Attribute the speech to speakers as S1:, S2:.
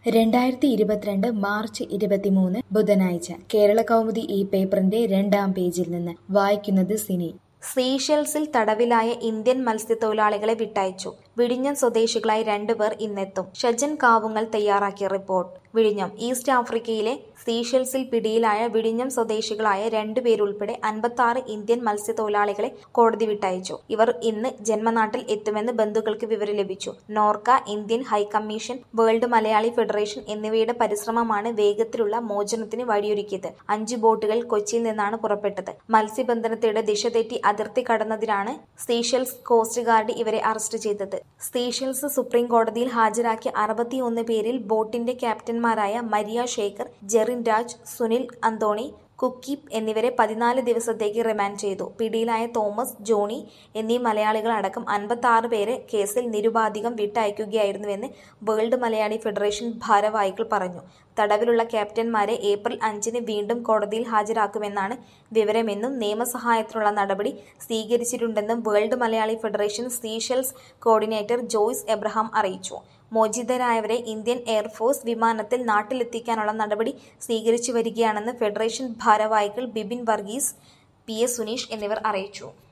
S1: രണ്ടായിരത്തി ഇരുപത്തിരണ്ട് മാർച്ച് ഇരുപത്തിമൂന്ന് ബുധനാഴ്ച കേരള കൗമുദി ഈ പേപ്പറിന്റെ രണ്ടാം പേജിൽ നിന്ന് വായിക്കുന്നത് സിനി
S2: സീഷെൽസിൽ തടവിലായ ഇന്ത്യൻ മത്സ്യത്തൊഴിലാളികളെ വിട്ടയച്ചു വിഴിഞ്ഞം സ്വദേശികളായ രണ്ടുപേർ ഇന്നെത്തും ഷജൻ കാവുങ്ങൽ തയ്യാറാക്കിയ റിപ്പോർട്ട് വിഴിഞ്ഞം ഈസ്റ്റ് ആഫ്രിക്കയിലെ സീഷെൽസിൽ പിടിയിലായ വിഴിഞ്ഞം സ്വദേശികളായ രണ്ടുപേരുൾപ്പെടെ അൻപത്തി ആറ് ഇന്ത്യൻ മത്സ്യത്തൊഴിലാളികളെ കോടതി വിട്ടയച്ചു ഇവർ ഇന്ന് ജന്മനാട്ടിൽ എത്തുമെന്ന് ബന്ധുക്കൾക്ക് വിവരം ലഭിച്ചു NORKA Indian high commission world Malayali federation എന്നിവയുടെ പരിശ്രമമാണ് വേഗത്തിലുള്ള മോചനത്തിന് വഴിയൊരുക്കിയത് അഞ്ച് ബോട്ടുകൾ കൊച്ചിയിൽ നിന്നാണ് പുറപ്പെട്ടത് മത്സ്യബന്ധനത്തിയുടെ ദിശ തെറ്റി അതിർത്തി കടന്നതിനാണ് സീഷെൽസ് കോസ്റ്റ് ഗാർഡ് ഇവരെ അറസ്റ്റ് ചെയ്തത് സീഷെൽസ് സുപ്രീം കോടതിയിൽ ഹാജരാക്കിയ അറുപത്തിയൊന്ന് പേരിൽ ബോട്ടിന്റെ ക്യാപ്റ്റന്മാരായ മരിയ ശേഖർ ജെറിൻ രാജ് സുനിൽ അന്തോണി കുക്കീപ് എന്നിവരെ പതിനാല് ദിവസത്തേക്ക് റിമാൻഡ് ചെയ്തു പിടിയിലായ തോമസ് ജോണി എന്നീ മലയാളികൾ അടക്കം അൻപത്തി ആറ് പേരെ കേസിൽ നിരുപാധികം വിട്ടയക്കുകയായിരുന്നുവെന്ന് വേൾഡ് മലയാളി ഫെഡറേഷൻ ഭാരവാഹികൾ പറഞ്ഞു തടവിലുള്ള ക്യാപ്റ്റന്മാരെ ഏപ്രിൽ അഞ്ചിന് വീണ്ടും കോടതിയിൽ ഹാജരാക്കുമെന്നാണ് വിവരമെന്നും നിയമസഹായത്തിനുള്ള നടപടി സ്വീകരിച്ചിട്ടുണ്ടെന്നും world Malayali federation Seychelles coordinator Joyce Abraham അറിയിച്ചു മോചിതരായവരെ ഇന്ത്യൻ എയർഫോഴ്സ് വിമാനത്തിൽ നാട്ടിലെത്തിക്കാനുള്ള നടപടി സ്വീകരിച്ചു വരികയാണെന്ന് ഫെഡറേഷൻ ഭാരവാഹികൾ ബിബിൻ വർഗീസ് പി എസ് സുനീഷ് എന്നിവർ അറിയിച്ചു